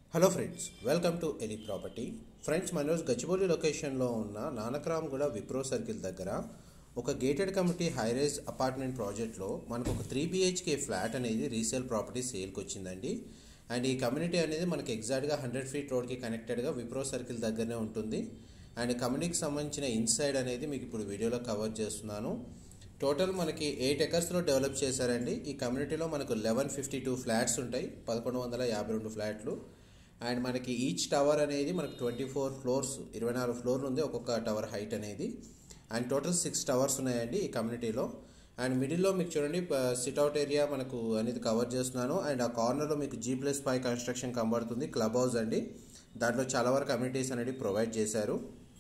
hello friends welcome to ఎలి property friends మన రోజు గచ్చిబౌలి లొకేషన్లో ఉన్న నానక్రామ్గూడ విప్రో సర్కిల్ దగ్గర ఒక గేటెడ్ కమిటీ హైరైజ్ అపార్ట్మెంట్ ప్రాజెక్ట్లో మనకు ఒక త్రీ బిహెచ్కే ఫ్లాట్ అనేది రీసేల్ ప్రాపర్టీ సేల్కి వచ్చిందండి అండ్ ఈ కమ్యూనిటీ అనేది మనకి ఎగ్జాక్ట్గా హండ్రెడ్ ఫీట్ రోడ్కి కనెక్టెడ్గా విప్రో సర్కిల్ దగ్గరనే ఉంటుంది అండ్ కమ్యూనిటీకి సంబంధించిన ఇన్సైడ్ అనేది మీకు ఇప్పుడు వీడియోలో కవర్ చేస్తున్నాను టోటల్ మనకి ఎయిట్ ఎకర్స్లో డెవలప్ చేశారండి ఈ కమ్యూనిటీలో మనకు లెవెన్ ఫిఫ్టీ టూ ఫ్లాట్స్ ఉంటాయి పదకొండు వందల యాభై రెండు ఫ్లాట్లు అండ్ మనకి ఈచ్ టవర్ అనేది మనకు ట్వంటీ ఫోర్ ఫ్లోర్స్ ఇరవై నాలుగు ఫ్లోర్లు ఉంది ఒక్కొక్క టవర్ హైట్ అనేది అండ్ టోటల్ సిక్స్ టవర్స్ ఉన్నాయండి ఈ కమ్యూనిటీలో అండ్ మిడిల్లో మీకు చూడండి సిట్అవుట్ ఏరియా మనకు అనేది కవర్ చేస్తున్నాను అండ్ ఆ కార్నర్లో మీకు జీ ప్లస్ ఫైవ్ కన్స్ట్రక్షన్ కనబడుతుంది క్లబ్ హౌస్ అండి దాంట్లో చాలా వరకు కమ్యూనిటీస్ అనేది ప్రొవైడ్ చేశారు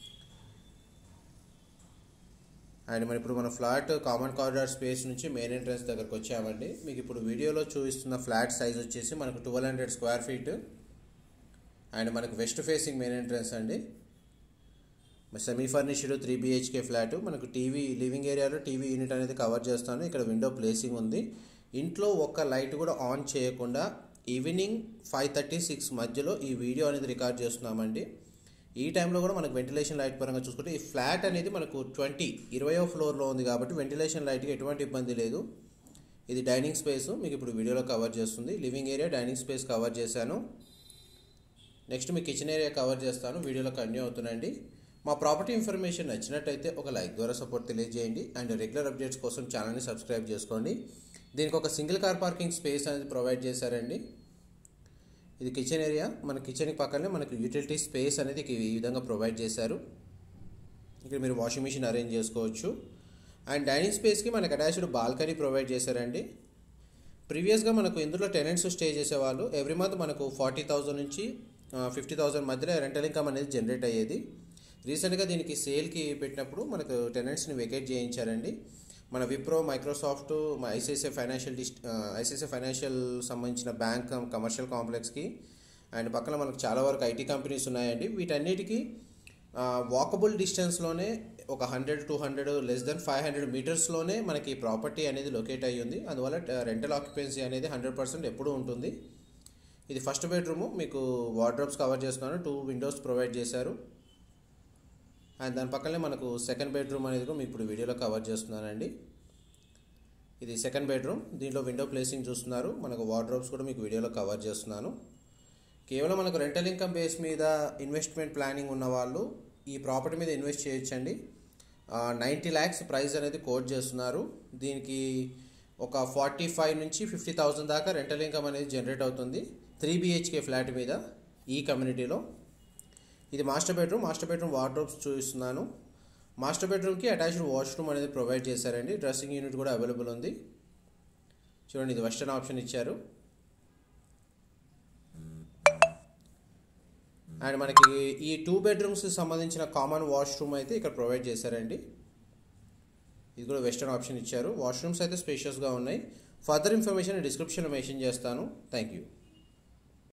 అండ్ మరి ఇప్పుడు మన ఫ్లాట్ కామన్ కారిడార్ స్పేస్ నుంచి మెయిన్ ఎంట్రన్స్ దగ్గరకు వచ్చామండి మీకు ఇప్పుడు వీడియోలో చూపిస్తున్న ఫ్లాట్ సైజ్ వచ్చేసి మనకు twelve hundred square feet and మనకు వెస్ట్ ఫేసింగ్ మెయిన్ ఎంట్రన్స్ అండి semi furnished three BHK flat మనకు టీవీ లివింగ్ ఏరియాలో టీవీ యూనిట్ అనేది కవర్ చేస్తాను ఇక్కడ విండో ప్లేసింగ్ ఉంది ఇంట్లో ఒక్క లైట్ కూడా ఆన్ చేయకుండా ఈవినింగ్ ఫైవ్ థర్టీ సిక్స్ మధ్యలో ఈ వీడియో అనేది రికార్డ్ చేస్తున్నామండి ఈ టైంలో కూడా మనకు వెంటిలేషన్ లైట్ పరంగా చూసుకుంటే ఈ ఫ్లాట్ అనేది మనకు ట్వంటీ ఇరవయో ఫ్లోర్లో ఉంది కాబట్టి వెంటిలేషన్ లైట్కి ఎటువంటి ఇబ్బంది లేదు ఇది డైనింగ్ స్పేస్ మీకు ఇప్పుడు వీడియోలో కవర్ చేస్తుంది living area dining space cover చేశాను నెక్స్ట్ మీ కిచెన్ ఏరియా కవర్ చేస్తాను వీడియోలో కంటిన్యూ అవుతుందండి మా ప్రాపర్టీ ఇన్ఫర్మేషన్ నచ్చినట్టయితే ఒక లైక్ ద్వారా సపోర్ట్ తెలియజేయండి అండ్ రెగ్యులర్ అప్డేట్స్ కోసం ఛానల్ని సబ్స్క్రైబ్ చేసుకోండి దీనికి ఒక సింగిల్ కార్ పార్కింగ్ స్పేస్ అనేది ప్రొవైడ్ చేశారండి ఇది కిచెన్ ఏరియా మన కిచెన్కి పక్కనే మనకు యూటిలిటీ స్పేస్ అనేది ఈ విధంగా ప్రొవైడ్ చేశారు ఇక్కడ మీరు వాషింగ్ మిషన్ అరేంజ్ చేసుకోవచ్చు అండ్ డైనింగ్ స్పేస్కి మనకు అటాచ్డ్ బాల్కనీ ప్రొవైడ్ చేశారండి ప్రీవియస్గా మనకు ఇందులో టెనెంట్స్ స్టే చేసేవాళ్ళు ఎవ్రీ మంత్ మనకు ఫార్టీ థౌజండ్ నుంచి ఫిఫ్టీ థౌజండ్ మధ్యలో రెంటల్ ఇన్కమ్ అనేది జనరేట్ అయ్యేది రీసెంట్గా దీనికి సేల్కి పెట్టినప్పుడు మనకు టెనెంట్స్ని వెకేట్ చేయించారండి మన Wipro Microsoft ICICI financial district ICICI financial సంబంధించిన బ్యాంక్ కమర్షియల్ కాంప్లెక్స్కి అండ్ పక్కన మనకు చాలా వరకు ఐటీ కంపెనీస్ ఉన్నాయండి వీటన్నిటికీ వాకబుల్ డిస్టెన్స్లోనే ఒక hundred to hundred less than five hundred మీటర్స్లోనే మనకి ప్రాపర్టీ అనేది లొకేట్ అయ్యి ఉంది అందువల్ల రెంటల్ ఆక్యుపెన్సీ అనేది హండ్రెడ్ పర్సెంట్ ఎప్పుడూ ఉంటుంది ఇది ఫస్ట్ బెడ్రూము మీకు వార్డ్రోబ్స్ కవర్ చేస్తున్నాను టూ విండోస్ ప్రొవైడ్ చేశారు అండ్ దాని పక్కనే మనకు సెకండ్ బెడ్రూమ్ అనేది కూడా మీకు ఇప్పుడు వీడియోలో కవర్ చేస్తున్నానండి ఇది సెకండ్ బెడ్రూమ్ దీంట్లో విండో ప్లేసింగ్ చూస్తున్నారు మనకు వార్డ్రోబ్స్ కూడా మీకు వీడియోలో కవర్ చేస్తున్నాను కేవలం మనకు రెంటల్ ఇన్కమ్ బేస్ మీద ఇన్వెస్ట్మెంట్ ప్లానింగ్ ఉన్న వాళ్ళు ఈ ప్రాపర్టీ మీద ఇన్వెస్ట్ చేయొచ్చండి నైంటీ ల్యాక్స్ ప్రైస్ అనేది కోట్ చేస్తున్నారు దీనికి ఒక ఫార్టీ ఫైవ్ నుంచి ఫిఫ్టీ థౌజండ్ దాకా రెంటల్ ఇన్కమ్ అనేది జనరేట్ అవుతుంది త్రీ బిహెచ్కే ఫ్లాట్ మీద ఈ కమ్యూనిటీలో ఇది master bedroom master bedroom wardrobes చూపిస్తున్నాను మాస్టర్ బెడ్రూమ్కి అటాచ్డ్ వాష్రూమ్ అనేది ప్రొవైడ్ చేశారండి డ్రెస్సింగ్ యూనిట్ కూడా అవైలబుల్ ఉంది చూడండి ఇది వెస్టర్న్ ఆప్షన్ ఇచ్చారు అండ్ మనకి ఈ టూ బెడ్రూమ్స్ సంబంధించిన కామన్ వాష్రూమ్ అయితే ఇక్కడ ప్రొవైడ్ చేశారండి ఇది కూడా వెస్టర్న్ ఆప్షన్ ఇచ్చారు వాష్రూమ్స్ అయితే స్పేషియస్గా ఉన్నాయి ఫర్దర్ ఇన్ఫర్మేషన్ డిస్క్రిప్షన్లో మెన్షన్ చేస్తాను థ్యాంక్ యూ